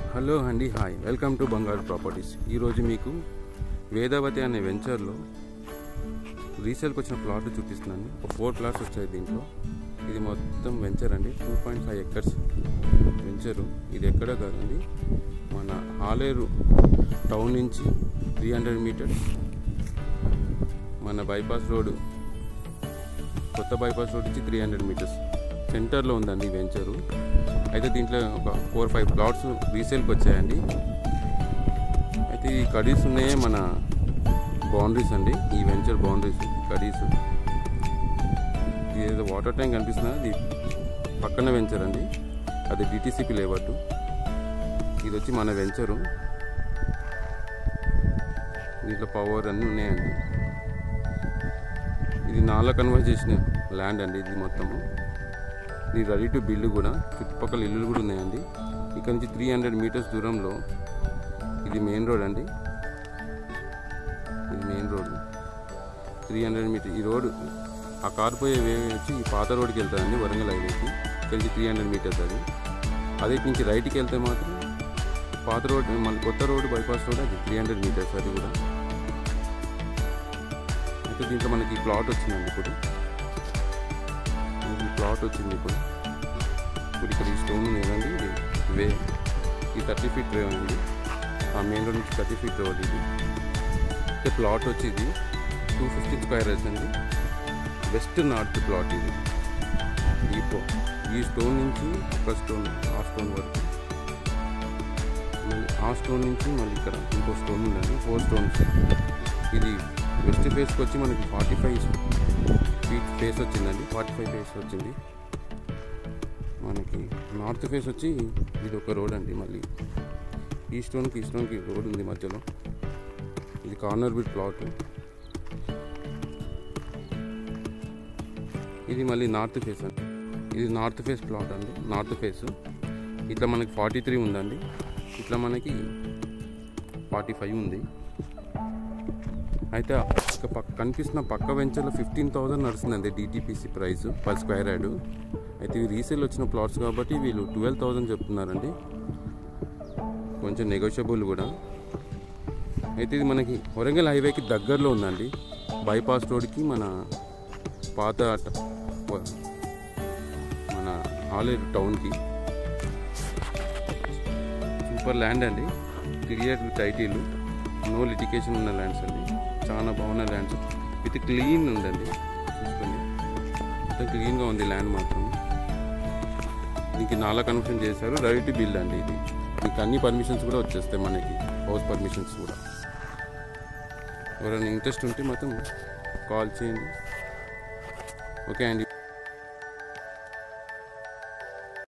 hello అండి hi welcome to Bangaru properties ఈరోజు మీకు వేదావతి అనే వెంచర్లో రీసేల్కి వచ్చిన ప్లాట్ చూపిస్తున్నాను ఒక ఫోర్ ప్లాట్స్ వచ్చాయి దీంట్లో ఇది మొత్తం వెంచర్ అండి two point five acres venture ఇది ఎక్కడ కాదండి మన హాలేరు టౌన్ నుంచి త్రీ హండ్రెడ్ మీటర్స్ మన బైపాస్ రోడ్ కొత్త బైపాస్ రోడ్ నుంచి త్రీ హండ్రెడ్ మీటర్స్ సెంటర్లో ఉందండి ఈ వెంచరు అయితే దీంట్లో ఒక ఫోర్ ఫైవ్ ప్లాట్స్ రీసేల్కి వచ్చాయండి అయితే ఈ కడీస్ ఉన్నాయే మన బౌండరీస్ అండి ఈ వెంచర్ బౌండరీస్ కడీస్ ఇది ఏదో వాటర్ ట్యాంక్ కనిపిస్తుంది అది పక్కన వెంచర్ అండి అది డిటీసీపీ లేవట్టు ఇది వచ్చి మన వెంచరు దీంట్లో పవర్ అన్నీ ఉన్నాయండి ఇది నాలా కన్వర్ట్ చేసిన ల్యాండ్ అండి ఇది మొత్తము ఇది రెడీ టు బిల్డ్ కూడా చుట్టుపక్కల ఇల్లులు కూడా ఉన్నాయండి ఇక్కడ నుంచి త్రీ హండ్రెడ్ మీటర్స్ దూరంలో ఇది మెయిన్ రోడ్ అండి ఇది main road three hundred metre ఈ రోడ్ ఆ కార్ పోయే వే వచ్చి ఈ పాత రోడ్కి వెళ్తుందండి వరంగల్ హైవేకి ఇక్కడ నుంచి త్రీ హండ్రెడ్ మీటర్స్ అది అదే ఇటు నుంచి రైట్కి వెళ్తే మాత్రం పాత రోడ్ మళ్ళీ కొత్త రోడ్ బైపాస్ రోడ్ అది త్రీ హండ్రెడ్ మీటర్స్ అది కూడా అయితే దీంట్లో మనకి ప్లాట్ వచ్చిందండి ఇప్పుడు ఈ ప్లాట్ వచ్చింది ఇప్పుడు ఇప్పుడు ఇక్కడ ఈ స్టోన్ ఉంది కదండి ఇది వే ఈ థర్టీ ఫీట్ వే ఉంది ఆ మెయిన్ రోడ్ నుంచి థర్టీ ఫీట్ రోడ్ ఇది అయితే ప్లాట్ వచ్చి ఇది టూ ఫిఫ్టీ స్క్వేర్ యార్డ్స్ అండి వెస్ట్ నార్త్ ప్లాట్ ఇది ఈ పో ఈ స్టోన్ నుంచి ఒక స్టోన్ ఆ స్టోన్ వరకు మళ్ళీ ఆ స్టోన్ నుంచి మళ్ళీ ఇక్కడ ఇంకో స్టోన్ ఉందండి ఫోర్ స్టోన్స్ ఇది వెస్ట్ ఫేస్కి వచ్చి మనకి ఫార్టీ ఫైవ్ ఫీట్ ఫేస్ వచ్చిందండి ఫార్టీ ఫైవ్ ఫేస్ వచ్చింది మనకి నార్త్ ఫేస్ వచ్చి ఇది ఒక రోడ్ అండి మళ్ళీ ఈ స్టోన్కి ఈ స్టోన్కి రోడ్ ఉంది మధ్యలో ఇది కార్నర్ బిట్ ప్లాట్ ఇది మళ్ళీ నార్త్ ఫేస్ అండి ఇది నార్త్ ఫేస్ ప్లాట్ అండి నార్త్ ఫేస్ ఇట్లా మనకి ఫార్టీ త్రీ ఉందండి ఇట్లా మనకి ఫార్టీ ఫైవ్ ఉంది అయితే ఇక పక్క కనిపిస్తున్న పక్క వెంచర్లో ఫిఫ్టీన్ థౌసండ్ నడుస్తుందండి DTPC price per square yard అయితే ఇవి రీసేల్ వచ్చిన ప్లాట్స్ కాబట్టి వీళ్ళు ట్వెల్వ్ థౌసండ్ చెప్తున్నారండి కొంచెం నెగోషియబుల్ కూడా అయితే ఇది మనకి వరంగల్ హైవేకి దగ్గరలో ఉందండి బైపాస్ రోడ్కి మన పాత ట- వ- మన ఆలేరు టౌన్కి సూపర్ ల్యాండ్ అండి క్లియర్ టైటిల్ నో లిటికేషన్ ఉన్న ల్యాండ్స్ అండి చాలా బాగున్న ల్యాండ్స్ విత్ క్లీన్ ఉందండి చూసుకోండి మొత్తం క్లీన్గా ఉంది ల్యాండ్ మాత్రం దీనికి నాలా కన్వర్షన్ చేశారు రెడీ టు బిల్డ్ అండి ఇది మీకు అన్ని పర్మిషన్స్ కూడా వచ్చేస్తాయి మనకి హౌస్ పర్మిషన్స్ కూడా ఎవరైనా ఇంట్రెస్ట్ ఉంటే మాత్రం కాల్ చేయండి ఓకే అండి